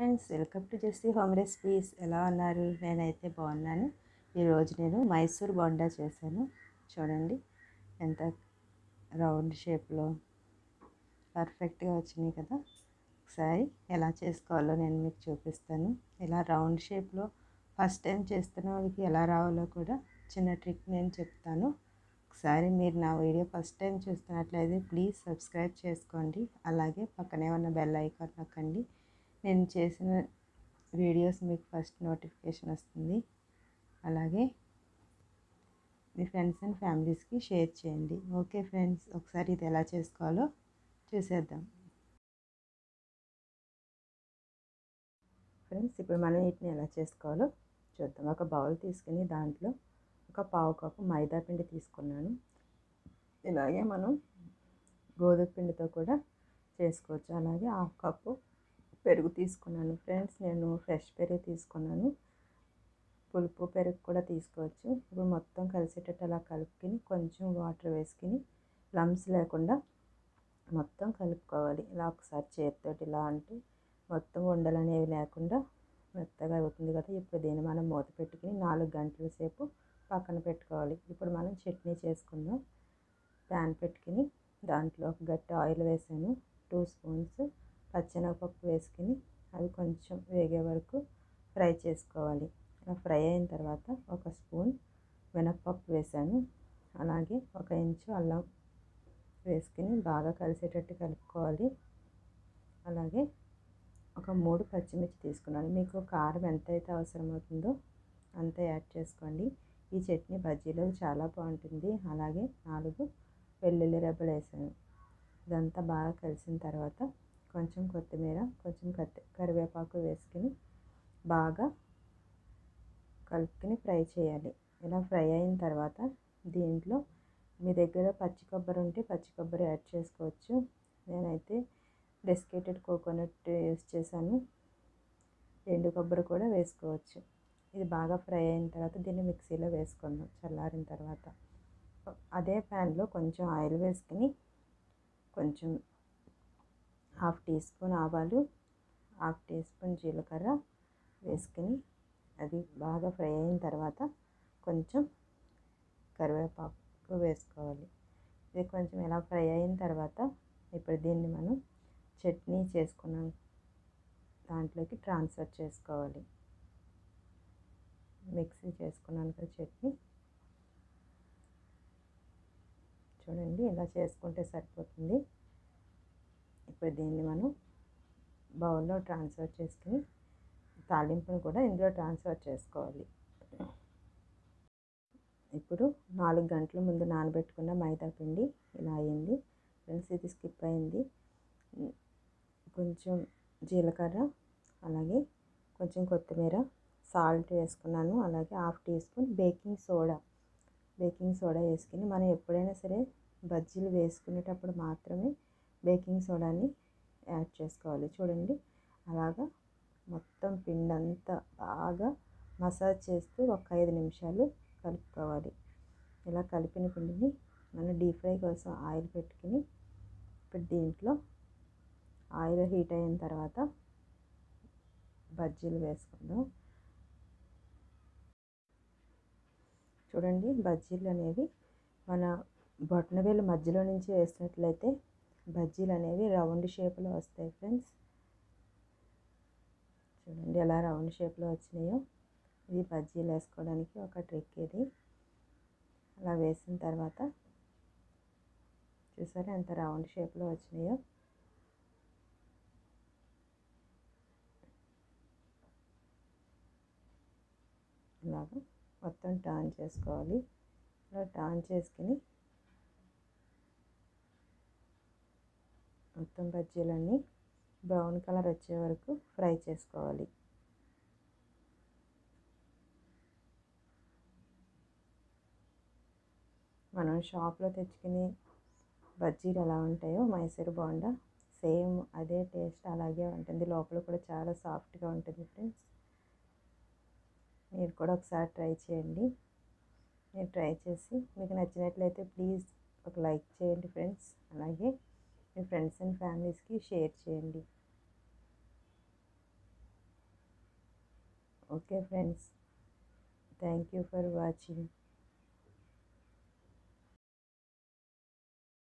friends welcome to Jessie home recipes ఎలా ఉన్నారు నేనైతే బాగున్నాను ఈరోజు నేను మైసూర్ బొండా చేశాను చూడండి ఎంత రౌండ్ షేప్లో పర్ఫెక్ట్గా వచ్చినాయి కదా ఒకసారి ఎలా చేసుకోవాలో నేను మీకు చూపిస్తాను ఇలా రౌండ్ షేప్లో ఫస్ట్ టైం చేస్తున్న వాళ్ళకి ఎలా రావాలో కూడా చిన్న ట్రిక్ నేను చెప్తాను ఒకసారి మీరు నా వీడియో ఫస్ట్ టైం చూస్తున్నట్లయితే ప్లీజ్ సబ్స్క్రైబ్ చేసుకోండి అలాగే పక్కనే ఉన్న బెల్ ఐకాన్ నొక్కండి నేను చేసిన వీడియోస్ మీకు ఫస్ట్ నోటిఫికేషన్ వస్తుంది అలాగే మీ ఫ్రెండ్స్ అండ్ ఫ్యామిలీస్కి షేర్ చేయండి ఓకే ఫ్రెండ్స్ ఒకసారి ఇది ఎలా చేసుకోవాలో చూసేద్దాం ఫ్రెండ్స్ ఇప్పుడు మనం వీటిని ఎలా చేసుకోవాలో చూద్దాం ఒక బౌల్ తీసుకుని దాంట్లో ఒక పావు కప్పు మైదా పిండి తీసుకున్నాను ఇలాగే మనం గోధుమ పిండితో కూడా చేసుకోవచ్చు అలాగే హాఫ్ కప్పు పెరుగు తీసుకున్నాను ఫ్రెండ్స్ నేను ఫ్రెష్ పెరుగు తీసుకున్నాను పులుపు పెరుగు కూడా తీసుకోవచ్చు ఇప్పుడు మొత్తం కలిసేటట్టు అలా కలుపుకొని కొంచెం వాటర్ వేసుకుని లమ్స్ లేకుండా మొత్తం కలుపుకోవాలి ఇలా ఒకసారి చేతితోటి ఇలా అంటే మొత్తం ఉండలు అనేవి లేకుండా మెత్తగా అవుతుంది కదా ఇప్పుడు దీన్ని మనం మూత పెట్టుకుని నాలుగు గంటల సేపు పక్కన పెట్టుకోవాలి ఇప్పుడు మనం చట్నీ చేసుకుందాం ప్యాన్ పెట్టుకుని దాంట్లో ఒక గట్టి ఆయిల్ వేసాను టూ స్పూన్స్ పచ్చెనగపప్పు వేసుకుని అవి కొంచెం వేగే వరకు ఫ్రై చేసుకోవాలి ఇలా ఫ్రై అయిన తర్వాత ఒక స్పూన్ మినప్పప్పు వేసాను అలాగే ఒక ఇంచు అల్లం వేసుకుని బాగా కలిసేటట్టు కలుపుకోవాలి అలాగే ఒక మూడు పచ్చిమిర్చి తీసుకున్నాను మీకు కారం ఎంతైతే అవసరమవుతుందో అంత యాడ్ చేసుకోండి ఈ చట్నీ బజ్జీలో చాలా బాగుంటుంది అలాగే నాలుగు వెల్లుల్లి రెబ్బలు వేసాను ఇదంతా బాగా కలిసిన తర్వాత కొంచెం కొత్తిమీర కొంచెం కత్తి కరివేపాకు వేసుకుని బాగా కలుపుకొని ఫ్రై చేయాలి ఇలా ఫ్రై అయిన తర్వాత దీంట్లో మీ దగ్గర పచ్చి కొబ్బరి ఉంటే పచ్చి కొబ్బరి యాడ్ చేసుకోవచ్చు నేనైతే డెస్కేటెడ్ కోకోనట్ యూస్ చేశాను ఎండు కొబ్బరి కూడా వేసుకోవచ్చు ఇది బాగా ఫ్రై అయిన తర్వాత దీన్ని మిక్సీలో వేసుకుందాం చల్లారిన తర్వాత అదే ప్యాన్లో కొంచెం ఆయిల్ వేసుకుని కొంచెం హాఫ్ టీ స్పూన్ ఆవాలు హాఫ్ టీ స్పూన్ జీలకర్ర వేసుకుని అది బాగా ఫ్రై అయిన తర్వాత కొంచెం కరివేపాకు వేసుకోవాలి ఇది కొంచెం ఇలా ఫ్రై అయిన తర్వాత ఇప్పుడు దీన్ని మనం చట్నీ చేసుకున్నాం దాంట్లోకి ట్రాన్స్ఫర్ చేసుకోవాలి మిక్సీ చేసుకున్నాను కదా చట్నీ చూడండి ఇలా చేసుకుంటే సరిపోతుంది ఇప్పుడు దీన్ని మనం బౌల్లో ట్రాన్స్ఫర్ చేసుకుని తాలింపును కూడా ఇందులో ట్రాన్స్ఫర్ చేసుకోవాలి ఇప్పుడు నాలుగు గంటల ముందు నానబెట్టుకున్న మైదా పిండి ఇలా అయింది ఫ్రెండ్స్ ఇది స్కిప్ అయింది కొంచెం జీలకర్ర అలాగే కొంచెం కొత్తిమీర సాల్ట్ వేసుకున్నాను అలాగే half teaspoon baking soda baking soda వేసుకుని మనం ఎప్పుడైనా సరే బజ్జీలు వేసుకునేటప్పుడు మాత్రమే బేకింగ్ సోడాని యాడ్ చేసుకోవాలి చూడండి అలాగా మొత్తం పిండి అంతా బాగా మసాజ్ చేస్తూ ఒక ఐదు నిమిషాలు కలుపుకోవాలి ఇలా కలిపిన పిండిని మనం డీప్ ఫ్రై కోసం ఆయిల్ పెట్టుకుని ఇప్పుడు దీంట్లో ఆయిల్ హీట్ అయిన తర్వాత బజ్జీలు వేసుకుందాం చూడండి బజ్జీలు అనేవి మన బొట్టనవేలు మధ్యలో నుంచి వేసినట్లయితే బజ్జీలు అనేవి రౌండ్ షేప్లో వస్తాయి ఫ్రెండ్స్ చూడండి ఎలా రౌండ్ షేప్లో వచ్చినాయో ఇది బజ్జీలు వేసుకోవడానికి ఒక ట్రిక్ ఇది అలా వేసిన తర్వాత చూసారా ఎంత రౌండ్ షేప్లో వచ్చినాయో ఇలాగ మొత్తం టర్న్ చేసుకోవాలి ఇలా టర్న్ చేసుకుని మొత్తం బజ్జీలన్నీ బ్రౌన్ కలర్ వచ్చే వరకు ఫ్రై చేసుకోవాలి మనం షాప్లో తెచ్చుకుని బజ్జీలు ఎలా ఉంటాయో మైసూర్ బోండా సేమ్ అదే టేస్ట్ అలాగే ఉంటుంది లోపల కూడా చాలా సాఫ్ట్గా ఉంటుంది ఫ్రెండ్స్ మీరు కూడా ఒకసారి ట్రై చేయండి మీరు ట్రై చేసి మీకు నచ్చినట్లయితే ప్లీజ్ ఒక లైక్ చేయండి ఫ్రెండ్స్ అలాగే మీ ఫ్రెండ్స్ అండ్ ఫ్యామిలీస్కి షేర్ చేయండి okay friends thank you for watching